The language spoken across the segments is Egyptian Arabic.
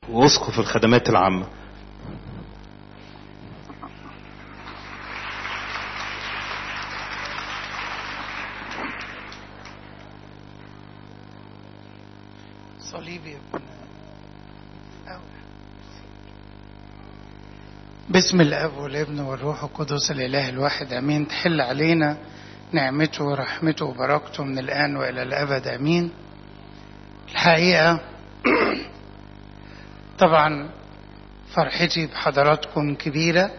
واسقف الخدمات العامة صليبي ابن بسم الاب والابن والروح القدس الاله الواحد امين تحل علينا نعمته ورحمته وبركته من الان والى الابد امين الحقيقه طبعا فرحتي بحضراتكم كبيره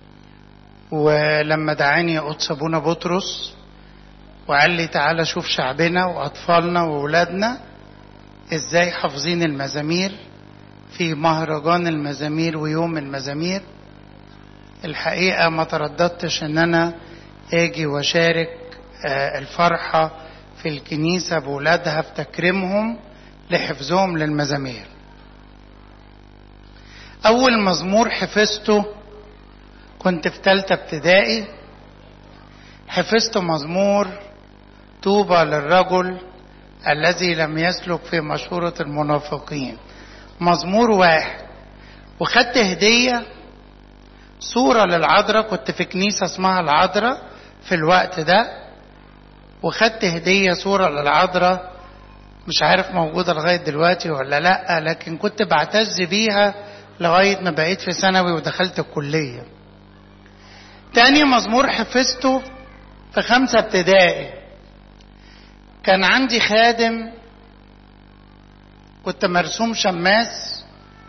ولما دعاني قدس ابونا بطرس وقال لي تعالى شوف شعبنا واطفالنا واولادنا ازاي حافظين المزامير في مهرجان المزامير ويوم المزامير الحقيقة ما ترددتش ان انا اجي واشارك الفرحة في الكنيسة بولادها في تكريمهم لحفظهم للمزامير اول مزمور حفظته كنت في تالتة ابتدائي حفظت مزمور طوبى للرجل الذي لم يسلك في مشورة المنافقين مزمور واحد وخدت هدية صورة للعذراء كنت في كنيسة اسمها العذراء في الوقت ده وخدت هدية صورة للعذراء مش عارف موجودة لغاية دلوقتي ولا لأ لكن كنت بعتز بيها لغاية ما بقيت في ثانوي ودخلت الكلية تاني مزمور حفظته في خمسة ابتدائي كان عندي خادم كنت مرسوم شماس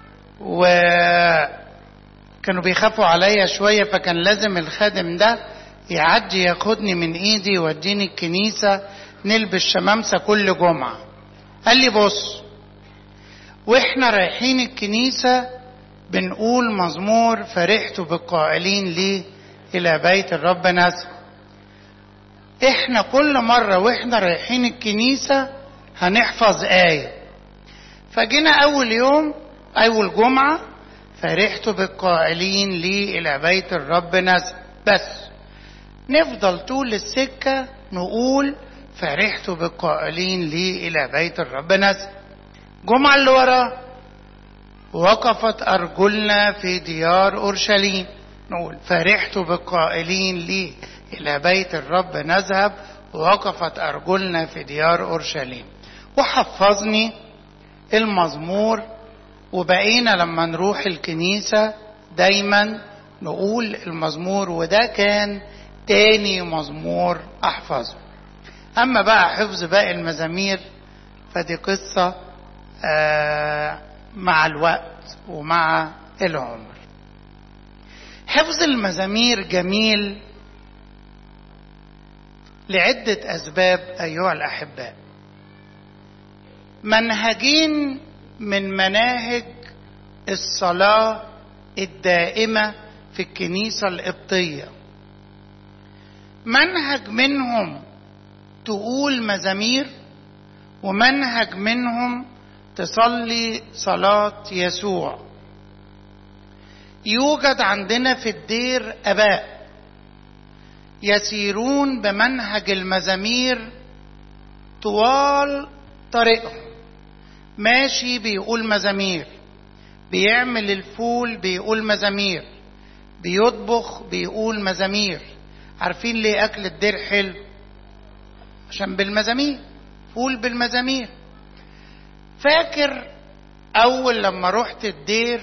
وكانوا بيخافوا عليا شوية فكان لازم الخادم ده يعدي ياخدني من ايدي يوديني الكنيسة نلبس شمامسة كل جمعة قال لي بص واحنا رايحين الكنيسة بنقول مزمور فرحت بالقائلين لي الى بيت الرب نسب احنا كل مرة واحنا رايحين الكنيسة هنحفظ آية فجينا أول يوم أول جمعة فرحت بالقائلين لي إلى بيت الرب نزل بس نفضل طول السكة نقول فرحت بالقائلين لي إلى بيت الرب نزل جمعة اللي وراه وقفت أرجلنا في ديار أورشليم نقول فرحت بالقائلين لي إلى بيت الرب نذهب ووقفت أرجلنا في ديار أورشليم وحفظني المزمور وبقينا لما نروح الكنيسة دايما نقول المزمور وده كان تاني مزمور أحفظه أما بقى حفظ باقي المزامير فدي قصة آه مع الوقت ومع العمر حفظ المزامير جميل لعدة أسباب أيها الأحباء منهجين من مناهج الصلاة الدائمة في الكنيسة القبطية منهج منهم تقول مزامير ومنهج منهم تصلي صلاة يسوع يوجد عندنا في الدير أباء يسيرون بمنهج المزامير طوال طريقهم ماشي بيقول مزامير بيعمل الفول بيقول مزامير بيطبخ بيقول مزامير عارفين ليه اكل الدير حلو عشان بالمزامير فول بالمزامير فاكر اول لما رحت الدير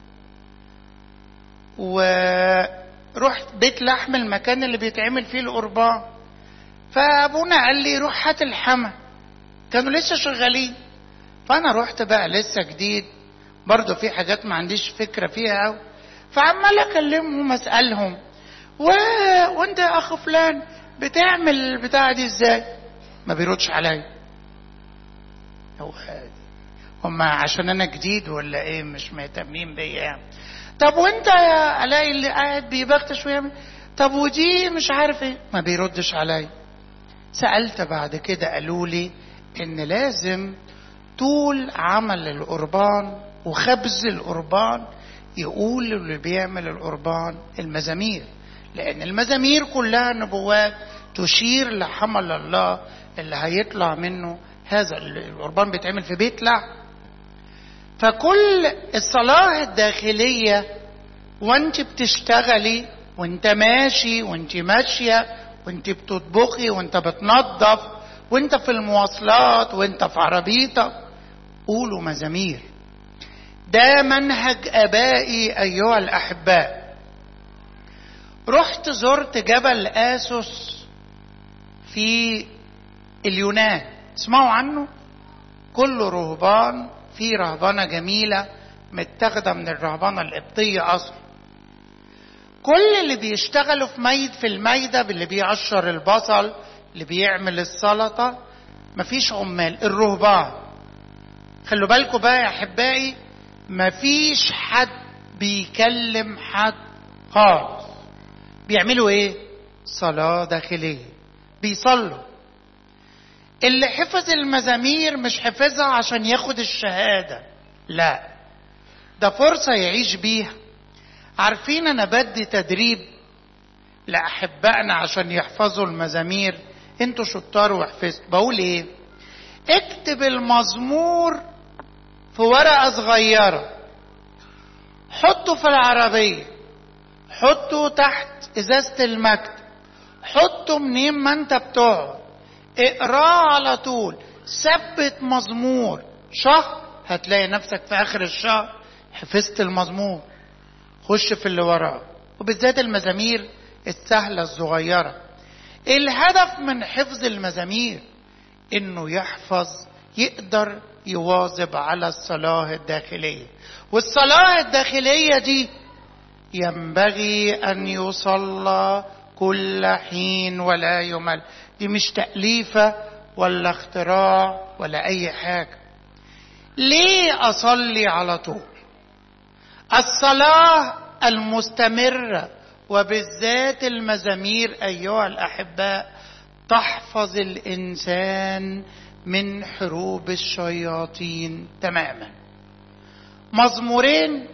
ورحت بيت لحم المكان اللي بيتعمل فيه القربان فابونا قال لي روح هات الحما كانوا لسه شغالين فانا رحت بقى لسه جديد برضه في حاجات ما عنديش فكره فيها قوي فعمال اكلمهم اسالهم و... وانت يا اخ فلان بتعمل البتاعه دي ازاي ما بيردش عليا هو هم عشان انا جديد ولا ايه مش مهتمين بيا يعني طب وانت يا الاقي اللي قاعد بيبختش ويعمل طب ودي مش عارف ايه ما بيردش عليا سالت بعد كده قالوا لي ان لازم طول عمل القربان وخبز القربان يقول اللي بيعمل القربان المزامير لان المزامير كلها نبوات تشير لحمل الله اللي هيطلع منه هذا القربان بيتعمل في بيت لحم فكل الصلاة الداخلية وانت بتشتغلي وانت ماشي وانت ماشية وانت بتطبخي وانت بتنظف وانت في المواصلات وانت في عربيتك قولوا مزامير ده منهج ابائي ايها الاحباء رحت زرت جبل اسوس في اليونان اسمعوا عنه كله رهبان في رهبانة جميلة متاخدة من الرهبانة القبطية أصلا كل اللي بيشتغلوا في ميد في الميدة اللي بيقشر البصل اللي بيعمل السلطة مفيش عمال الرهبان خلوا بالكم بقى يا أحبائي مفيش حد بيكلم حد خالص بيعملوا ايه صلاة داخلية بيصلوا اللي حفظ المزامير مش حفظها عشان ياخد الشهادة لا ده فرصة يعيش بيها عارفين انا بدي تدريب لأحبائنا عشان يحفظوا المزامير انتوا شطار وحفظت بقول ايه اكتب المزمور في ورقة صغيرة حطه في العربية حطه تحت ازازة المكتب حطه منين ما انت بتقعد اقراه على طول ثبت مزمور شهر هتلاقي نفسك في اخر الشهر حفظت المزمور خش في اللي وراه وبالذات المزامير السهلة الصغيرة الهدف من حفظ المزامير انه يحفظ يقدر يواظب على الصلاة الداخلية والصلاة الداخلية دي ينبغي ان يصلى كل حين ولا يمل دي مش تأليفة ولا اختراع ولا أي حاجة ليه أصلي على طول الصلاة المستمرة وبالذات المزامير أيها الأحباء تحفظ الإنسان من حروب الشياطين تماما مزمورين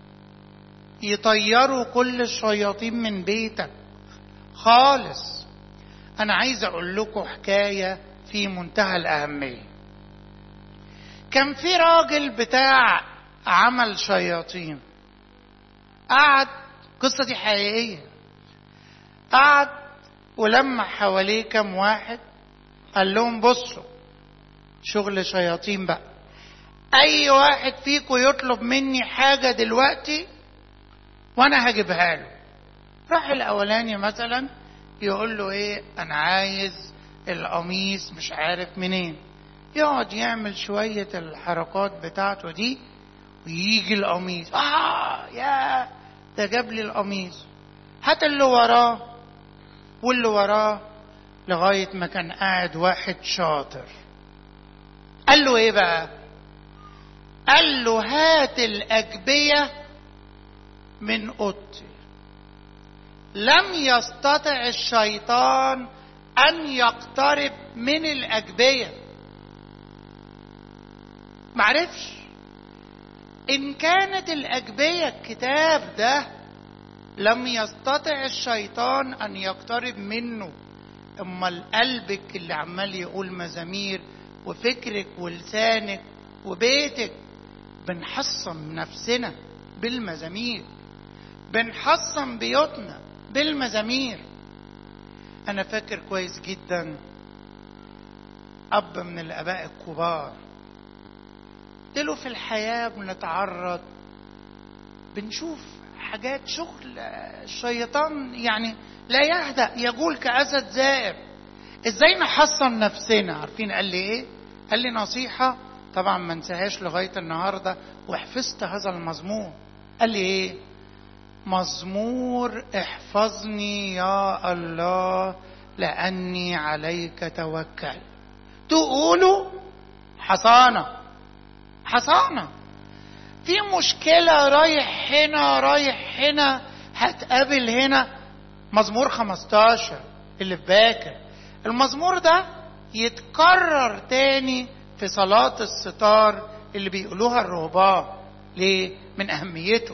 يطيروا كل الشياطين من بيتك خالص انا عايز اقول لكم حكايه في منتهى الاهميه كان في راجل بتاع عمل شياطين قعد القصه دي حقيقيه قعد ولما حواليه كم واحد قال لهم بصوا شغل شياطين بقى اي واحد فيكم يطلب مني حاجه دلوقتي وانا هجيبها له راح الاولاني مثلا يقول له ايه انا عايز القميص مش عارف منين يقعد يعمل شوية الحركات بتاعته دي ويجي القميص اه يا ده جاب لي القميص هات اللي وراه واللي وراه لغاية ما كان قاعد واحد شاطر قال له ايه بقى قال له هات الأجبية من أوضتي لم يستطع الشيطان ان يقترب من الاجبيه معرفش ان كانت الاجبيه الكتاب ده لم يستطع الشيطان ان يقترب منه اما قلبك اللي عمال يقول مزامير وفكرك ولسانك وبيتك بنحصن نفسنا بالمزامير بنحصن بيوتنا بالمزامير انا فاكر كويس جدا اب من الاباء الكبار قلت له في الحياه بنتعرض بنشوف حاجات شغل الشيطان يعني لا يهدأ يقول كأسد زائر ازاي نحصن نفسنا عارفين قال لي ايه قال لي نصيحة طبعا ما انساهاش لغاية النهاردة وحفظت هذا المزمور قال لي ايه مزمور احفظني يا الله لأني عليك توكل تقولوا حصانة حصانة في مشكلة رايح هنا رايح هنا هتقابل هنا مزمور 15 اللي في باكر المزمور ده يتكرر تاني في صلاة الستار اللي بيقولوها الرهبان ليه؟ من أهميته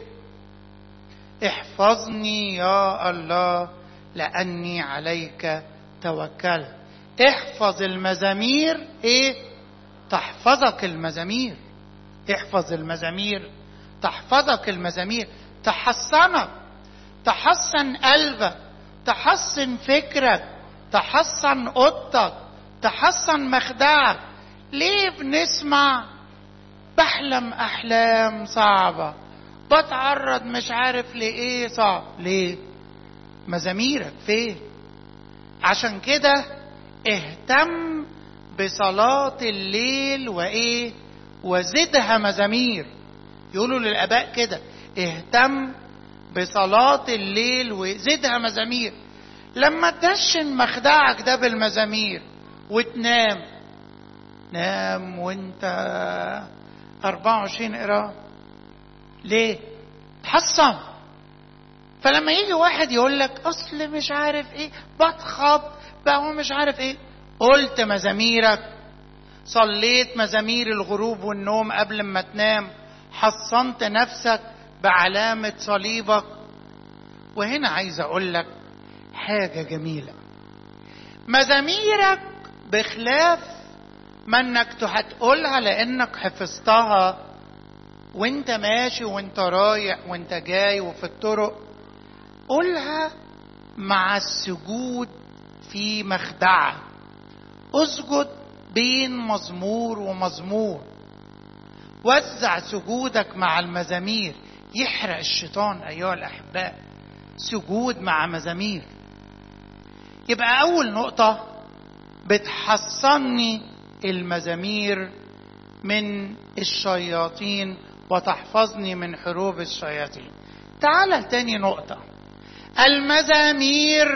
احفظني يا الله لأني عليك توكلت احفظ المزامير ايه تحفظك المزامير احفظ المزامير تحفظك المزامير تحصنك تحصن قلبك تحصن فكرك تحصن اوضتك تحصن مخدعك ليه بنسمع بحلم احلام صعبه بتعرض مش عارف لايه صعب ليه مزاميرك فين عشان كده اهتم بصلاة الليل وايه وزدها مزامير يقولوا للاباء كده اهتم بصلاة الليل وزدها مزامير لما تدشن مخدعك ده بالمزامير وتنام نام وانت 24 قراءة ليه؟ تحصن فلما يجي واحد يقول لك اصل مش عارف ايه بتخب بقى هو مش عارف ايه قلت مزاميرك صليت مزامير الغروب والنوم قبل ما تنام حصنت نفسك بعلامة صليبك وهنا عايز اقول لك حاجة جميلة مزاميرك بخلاف ما انك هتقولها لانك حفظتها وانت ماشي وانت رايح وانت جاي وفي الطرق قولها مع السجود في مخدعة اسجد بين مزمور ومزمور وزع سجودك مع المزامير يحرق الشيطان ايها الاحباء سجود مع مزامير يبقى اول نقطه بتحصني المزامير من الشياطين وتحفظني من حروب الشياطين تعال لتاني نقطة المزامير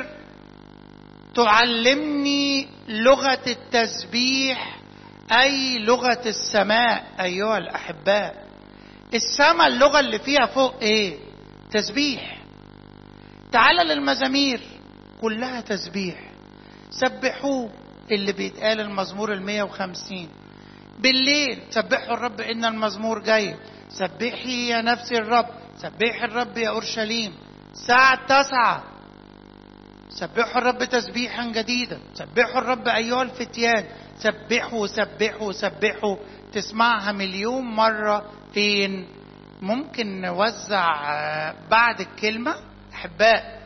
تعلمني لغة التسبيح أي لغة السماء أيها الأحباء السماء اللغة اللي فيها فوق إيه؟ تسبيح تعال للمزامير كلها تسبيح سبحوه اللي بيتقال المزمور المية وخمسين بالليل سبحوا الرب إن المزمور جاي سبحي يا نفسي الرب سبحي الرب يا أورشليم الساعة تسعة سبحوا الرب تسبيحا جديدا سبحوا الرب أيها الفتيان سبحوا سبحوا سبحوا تسمعها مليون مرة فين ممكن نوزع بعد الكلمة أحباء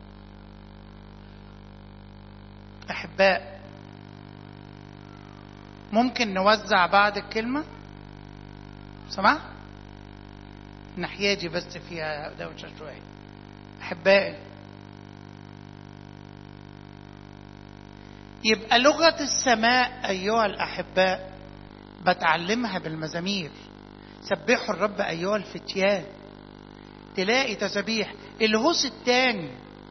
أحباء ممكن نوزع بعد الكلمة سمع الناحية دي بس فيها دوشة شوية أحبائي يبقى لغة السماء أيها الأحباء بتعلمها بالمزامير سبحوا الرب أيها الفتيان تلاقي تسابيح الهوس الثاني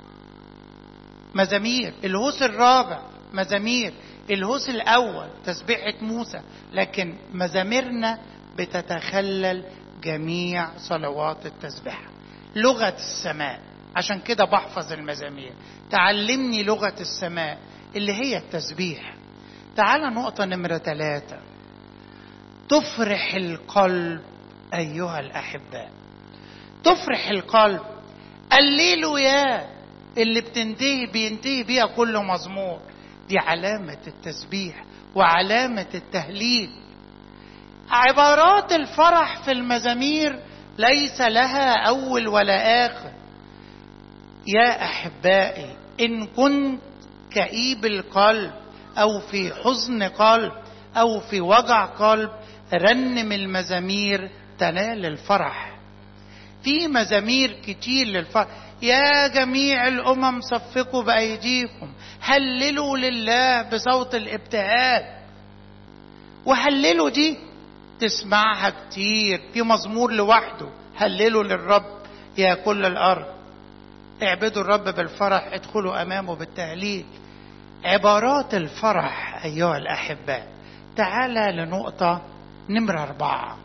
مزامير الهوس الرابع مزامير الهوس الأول تسبيحة موسى لكن مزاميرنا بتتخلل جميع صلوات التسبيح لغة السماء عشان كده بحفظ المزامير تعلمني لغة السماء اللي هي التسبيح تعال نقطة نمرة ثلاثة تفرح القلب أيها الأحباء تفرح القلب الليل يا اللي بتنتهي بينتهي بيها كل مزمور دي علامة التسبيح وعلامة التهليل عبارات الفرح في المزامير ليس لها أول ولا آخر يا أحبائي إن كنت كئيب القلب أو في حزن قلب أو في وجع قلب رنم المزامير تنال الفرح في مزامير كتير للفرح يا جميع الأمم صفقوا بأيديكم هللوا لله بصوت الابتهاج وهللوا دي تسمعها كتير في مزمور لوحده هللوا للرب يا كل الأرض اعبدوا الرب بالفرح ادخلوا أمامه بالتهليل عبارات الفرح أيها الأحباء تعال لنقطة نمرة أربعة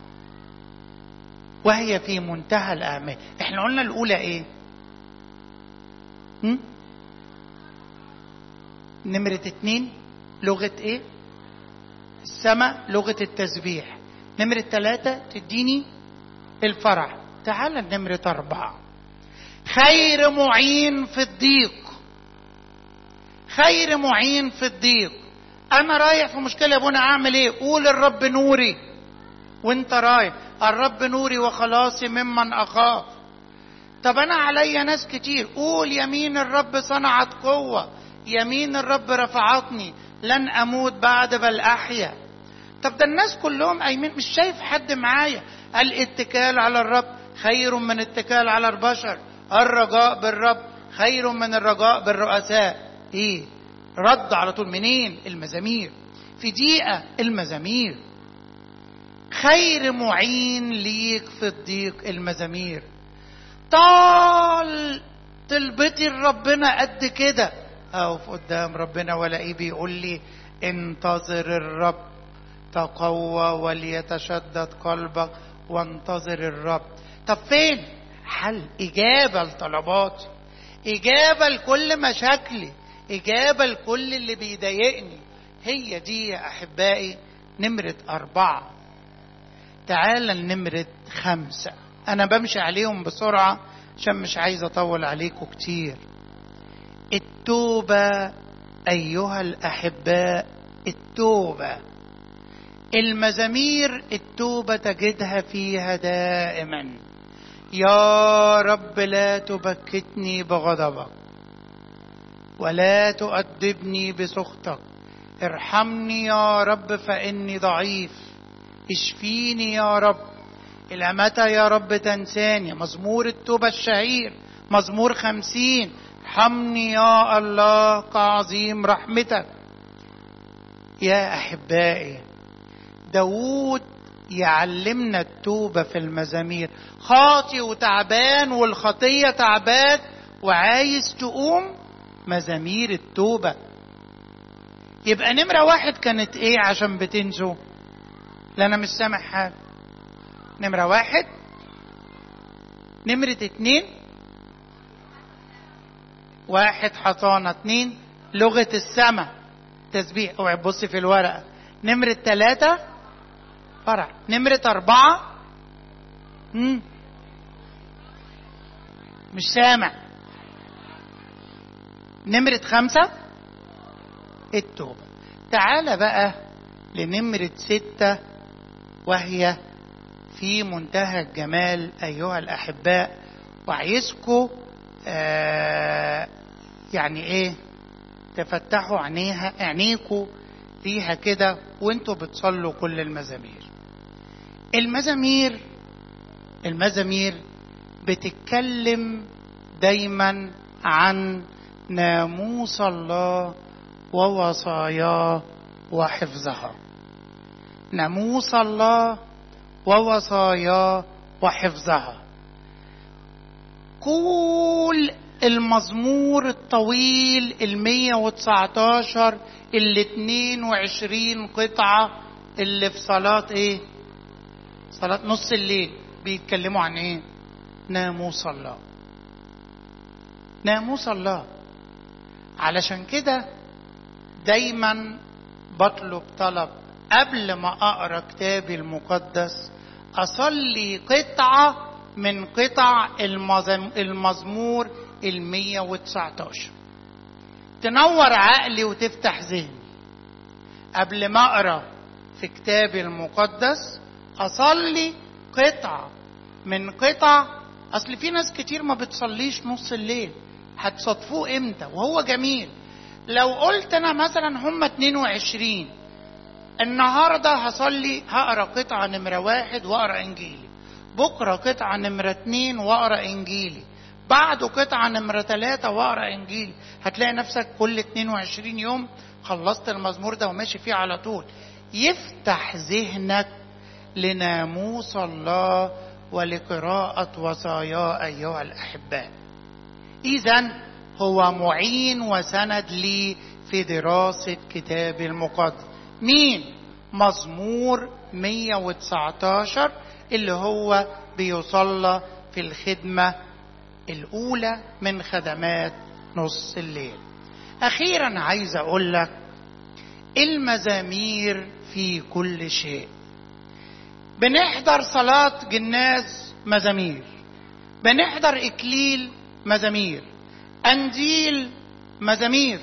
وهي في منتهى الأهمية احنا قلنا الأولى ايه هم؟ نمرة اتنين لغة ايه السماء لغة التسبيح نمرة ثلاثة تديني الفرح تعال نمرة أربعة خير معين في الضيق خير معين في الضيق أنا رايح في مشكلة يا أبونا أعمل إيه؟ قول الرب نوري وانت رايح الرب نوري وخلاصي ممن اخاف طب انا عليا ناس كتير قول يمين الرب صنعت قوه يمين الرب رفعتني لن اموت بعد بل احيا طب ده الناس كلهم قايمين مش شايف حد معايا الاتكال على الرب خير من اتكال على البشر الرجاء بالرب خير من الرجاء بالرؤساء ايه رد على طول منين المزامير في دقيقة المزامير خير معين ليك في الضيق المزامير طال طلبتي لربنا قد كده اقف قدام ربنا والاقيه بيقول لي انتظر الرب تقوى وليتشدد قلبك وانتظر الرب طب فين حل اجابه لطلباتي اجابه لكل مشاكلي اجابه لكل اللي بيضايقني هي دي يا احبائي نمره اربعه تعال لنمره خمسه انا بمشي عليهم بسرعه عشان مش عايز اطول عليكم كتير التوبه ايها الاحباء التوبه المزامير التوبه تجدها فيها دائما يا رب لا تبكتني بغضبك ولا تؤدبني بسخطك ارحمني يا رب فاني ضعيف اشفيني يا رب الى متى يا رب تنساني مزمور التوبه الشهير مزمور خمسين ارحمني يا الله كعظيم رحمتك يا احبائي داوود يعلمنا التوبة في المزامير خاطي وتعبان والخطية تعبان وعايز تقوم مزامير التوبة يبقى نمرة واحد كانت ايه عشان بتنسوا لا انا مش سامع حاجة نمرة واحد نمرة اتنين واحد حصانة اتنين لغة السماء تسبيح اوعي تبصي في الورقة نمرة تلاتة فرع نمرة أربعة مم. مش سامع نمرة خمسة التوبة تعال بقى لنمرة ستة وهي في منتهى الجمال أيها الأحباء وعايزكم آه يعني إيه تفتحوا عينيها عينيكوا فيها كده وانتوا بتصلوا كل المزامير المزامير المزامير بتتكلم دايما عن ناموس الله ووصاياه وحفظها ناموس الله ووصاياه وحفظها كل المزمور الطويل المية وتسعتاشر الاتنين وعشرين قطعة اللي في صلاة ايه صلاة نص الليل بيتكلموا عن ايه ناموس الله ناموس الله علشان كده دايما بطلب طلب قبل ما اقرا كتابي المقدس اصلي قطعه من قطع المزمور المية وتسعتاشر تنور عقلي وتفتح ذهني قبل ما اقرا في كتابي المقدس اصلي قطعه من قطع اصل في ناس كتير ما بتصليش نص الليل هتصادفوه امتى وهو جميل لو قلت انا مثلا هم 22 النهارده هصلي هقرا قطعه نمره واحد واقرا انجيلي بكره قطعه نمره اتنين واقرا انجيلي بعده قطعه نمره ثلاثه واقرا انجيلي هتلاقي نفسك كل 22 يوم خلصت المزمور ده وماشي فيه على طول يفتح ذهنك لناموس الله ولقراءة وصاياه أيها الأحباء. إذا هو معين وسند لي في دراسة كتاب المقدس. مين؟ مزمور 119 اللي هو بيصلى في الخدمة الأولى من خدمات نص الليل. أخيرا عايز أقول لك المزامير في كل شيء. بنحضر صلاة جناز مزامير بنحضر إكليل مزامير أنجيل مزامير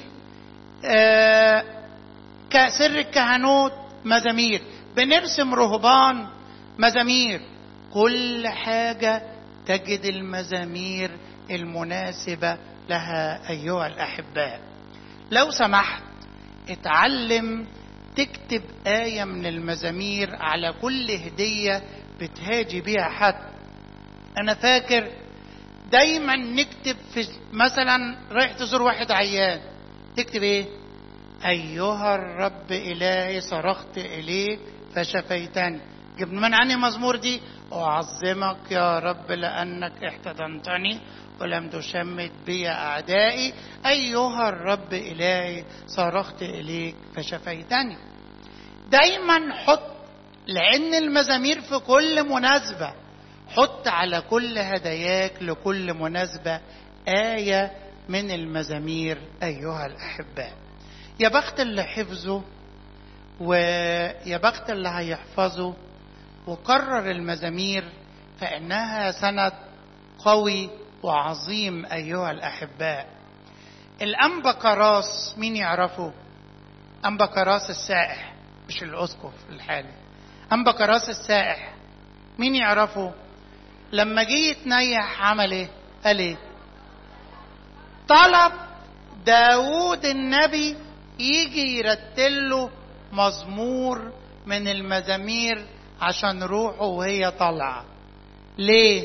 آه سر الكهنوت مزامير بنرسم رهبان مزامير كل حاجة تجد المزامير المناسبة لها أيها الأحباء لو سمحت اتعلم تكتب آية من المزامير على كل هدية بتهاجي بيها حد أنا فاكر دايما نكتب في مثلا رايح تزور واحد عيان تكتب ايه ايها الرب الهي صرخت اليك فشفيتني جبنا من عني مزمور دي اعظمك يا رب لانك احتضنتني ولم تشمت بي اعدائي ايها الرب الهي صرخت اليك فشفيتني دايما حط لان المزامير في كل مناسبه حط على كل هداياك لكل مناسبة آية من المزامير أيها الأحباء يا بخت اللي حفظه ويا بخت اللي هيحفظه وكرر المزامير فإنها سند قوي وعظيم أيها الأحباء الأنبا كراس مين يعرفه أنبا كراس السائح مش الأسقف الحالي أنبا كراس السائح مين يعرفه لما جه يتنيح عمل ايه قال ايه طلب داود النبي يجي يرتل له مزمور من المزامير عشان روحه وهي طالعه ليه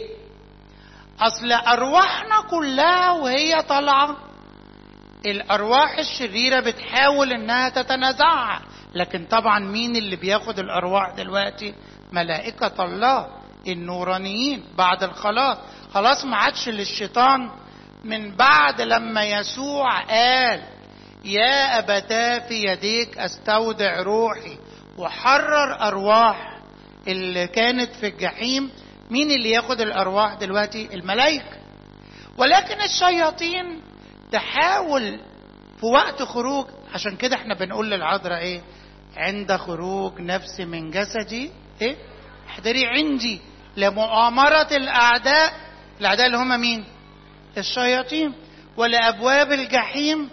اصل ارواحنا كلها وهي طالعه الارواح الشريره بتحاول انها تتنازعها لكن طبعا مين اللي بياخد الارواح دلوقتي ملائكه الله النورانيين بعد الخلاص خلاص ما عادش للشيطان من بعد لما يسوع قال يا أبتاه في يديك أستودع روحي وحرر أرواح اللي كانت في الجحيم مين اللي ياخد الأرواح دلوقتي الملائكة ولكن الشياطين تحاول في وقت خروج عشان كده احنا بنقول للعذراء ايه عند خروج نفسي من جسدي ايه احضري عندي لمؤامرة الأعداء الأعداء اللي هم مين الشياطين ولأبواب الجحيم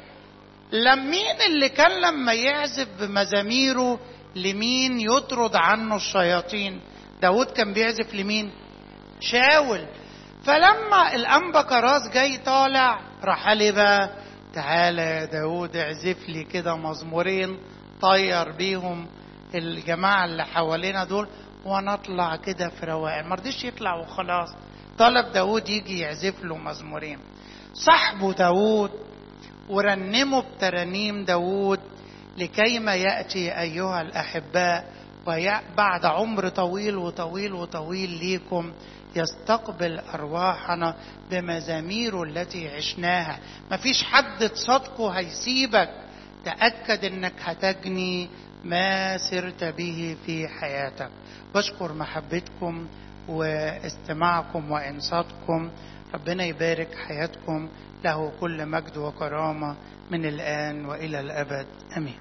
لم مين اللي كان لما يعزف بمزاميره لمين يطرد عنه الشياطين داود كان بيعزف لمين شاول فلما الأنبا كراس جاي طالع راح قال بقى تعالى يا داود اعزف لي كده مزمورين طير بيهم الجماعة اللي حوالينا دول ونطلع كده في روقان ما رضيش يطلع وخلاص طلب داود يجي يعزف له مزمورين صاحبه داود ورنموا بترانيم داود لكيما يأتي أيها الأحباء وبعد عمر طويل وطويل وطويل ليكم يستقبل أرواحنا بمزاميره التي عشناها مفيش حد تصدقه هيسيبك تأكد انك هتجني ما سرت به في حياتك بشكر محبتكم واستماعكم وإنصاتكم ربنا يبارك حياتكم له كل مجد وكرامة من الآن وإلى الأبد أمين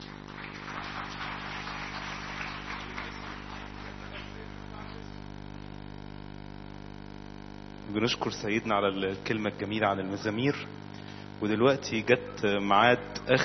بنشكر سيدنا على الكلمة الجميلة عن المزامير ودلوقتي جت ميعاد آخر